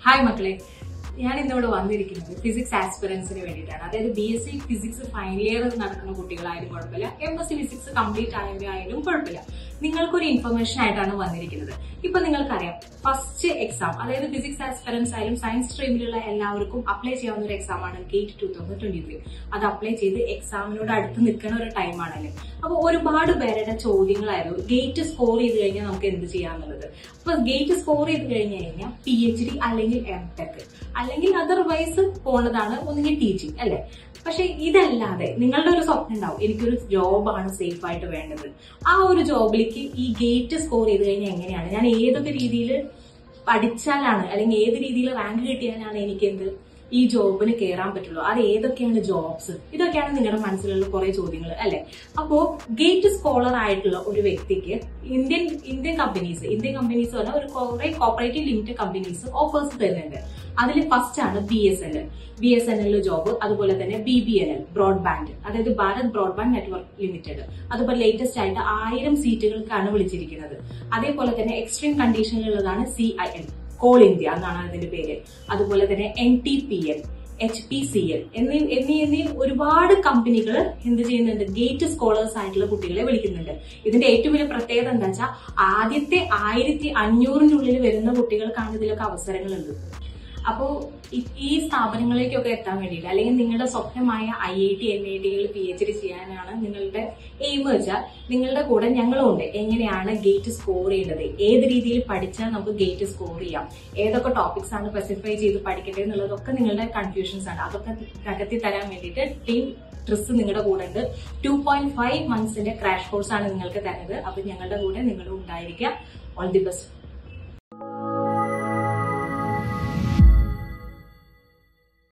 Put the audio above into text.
hi മക്കളെ ഞാൻ ഇന്നിവിടെ വന്നിരിക്കുന്നത് ഫിസിക്സ് ആസ്പിറൻസിന് വേണ്ടിയിട്ടാണ് അതായത് B S C physics final year നടക്കുന്ന കുട്ടികളായാലും കുഴപ്പമില്ല M S C physics complete ആയവരായാലും കുഴപ്പമില്ല നിങ്ങൾക്കൊരു ഇൻഫർമേഷൻ ആയിട്ടാണ് വന്നിരിക്കുന്നത് ഇപ്പൊ നിങ്ങൾക്കറിയാം ഫസ്റ്റ് എക്സാം അതായത് ഫിസിക്സ് ആസ്പിറൻസ് ആയാലും സയൻസ് സ്ട്രീമിലുള്ള എല്ലാവർക്കും അപ്ലൈ ചെയ്യാവുന്ന ഒരു എക്സാം ആണ് GATE two thousand twenty three അത് അപ്ലൈ ചെയ്ത് എക്സാമിനോട് അടുത്ത് നിൽക്കുന്ന ഒരു ടൈമാണല്ലോ അപ്പൊ ഒരുപാട് പേരുടെ ചോദ്യങ്ങളായിരുന്നു ഗേറ്റ് സ്കോർ ചെയ്ത് കഴിഞ്ഞാൽ നമുക്ക് എന്ത് ചെയ്യാന്നുള്ളത് അപ്പൊ ഗേറ്റ് സ്കോർ ചെയ്ത് കഴിഞ്ഞു കഴിഞ്ഞാൽ പി എച്ച് ഡി അല്ലെങ്കിൽ എം ടെക് അല്ലെങ്കിൽ അതർവൈസ് പോണതാണ് ഒന്നുകിൽ ടീച്ചിങ് അല്ലെ പക്ഷെ ഇതല്ലാതെ നിങ്ങളുടെ ഒരു സ്വപ്നം ഉണ്ടാവും എനിക്കൊരു ജോബാണ് സേഫ് ആയിട്ട് വേണ്ടത് ആ ഒരു ജോബിലേക്ക് ഈ ഗേറ്റ് സ്കോർ ചെയ്ത് കഴിഞ്ഞാൽ എങ്ങനെയാണ് ഞാൻ ഏതൊക്കെ രീതിയിൽ പഠിച്ചാലാണ് അല്ലെങ്കിൽ ഏത് രീതിയിൽ റാങ്ക് കിട്ടിയാലാണ് എനിക്ക് എന്ത് ഈ ജോബിന് കയറാൻ പറ്റുള്ളൂ അത് ഏതൊക്കെയാണ് ജോബ്സ് ഇതൊക്കെയാണ് നിങ്ങളുടെ മനസ്സിലുള്ള കുറെ ചോദ്യങ്ങൾ അല്ലെ അപ്പോ ഗേറ്റ് സ്കോളർ ആയിട്ടുള്ള ഒരു വ്യക്തിക്ക് Indian Indian companies Indian companies പറഞ്ഞാൽ ഒരു കുറെ കോപ്പറേറ്റീവ് ലിമിറ്റഡ് കമ്പനീസ് ഓഫേഴ്സ് തരുന്നുണ്ട് അതിൽ ഫസ്റ്റ് ആണ് B S N L B S N L job അതുപോലെ തന്നെ B B N L broadband അതായത് ഭാരത് ബ്രോഡ്ബാൻഡ് നെറ്റ്വർക്ക് ലിമിറ്റഡ് അതുപോലെ ലേറ്റസ്റ്റ് ആയിട്ട് ആയിരം സീറ്റുകൾക്കാണ് വിളിച്ചിരിക്കുന്നത് അതേപോലെ തന്നെ എക്സ്ട്രീം കണ്ടീഷനിലുള്ളതാണ് C I L coal India എന്നാണ് അതിന്റെ പേര് അതുപോലെ തന്നെ N T P L H P C L എന്നീ എന്നീ എന്നീ ഒരുപാട് കമ്പനികൾ എന്ത് ചെയ്യുന്നുണ്ട് ഗേറ്റ് സ്കോളേഴ്സ് ആയിട്ടുള്ള കുട്ടികളെ വിളിക്കുന്നുണ്ട് ഇതിന്റെ ഏറ്റവും വലിയ പ്രത്യേകത എന്താ വെച്ചാൽ ആദ്യത്തെ ആയിരത്തി അഞ്ഞൂറിനുള്ളിൽ വരുന്ന കുട്ടികൾക്കാണ് ഇതിലൊക്കെ അവസരങ്ങളുണ്ട് അപ്പോൾ ഈ സ്ഥാപനങ്ങളിലേക്കൊക്കെ എത്താൻ വേണ്ടിയിട്ട് അല്ലെങ്കിൽ നിങ്ങളുടെ സ്വപ്നമായ I I T N I ടികളിൽ പി എച്ച് ഡി ചെയ്യാനാണ് നിങ്ങളുടെ എയിം വെച്ചാൽ നിങ്ങളുടെ കൂടെ ഞങ്ങളും ഉണ്ട് എങ്ങനെയാണ് ഗേറ്റ് സ്കോർ ചെയ്യേണ്ടത് ഏത് രീതിയിൽ പഠിച്ചാൽ നമുക്ക് ഗേറ്റ് സ്കോർ ചെയ്യാം ഏതൊക്കെ ടോപ്പിക്സ് ആണ് സ്പെസിഫൈ ചെയ്ത് പഠിക്കേണ്ടത് എന്നുള്ളതൊക്കെ നിങ്ങളുടെ കൺഫ്യൂഷൻസ് ആണ് അതൊക്കെ നികത്തി തരാൻ വേണ്ടിയിട്ട് ടീം ട്രിസ് നിങ്ങളുടെ കൂടെ ഉണ്ട് ടു പോയിന്റ് ഫൈവ് മന്ത്സിന്റെ ക്രാഷ് കോഴ്സ് ആണ് നിങ്ങൾക്ക് തരുന്നത് അപ്പൊ ഞങ്ങളുടെ കൂടെ നിങ്ങളും ഉണ്ടായിരിക്കുക ഓൾ ദി ബെസ്റ്റ്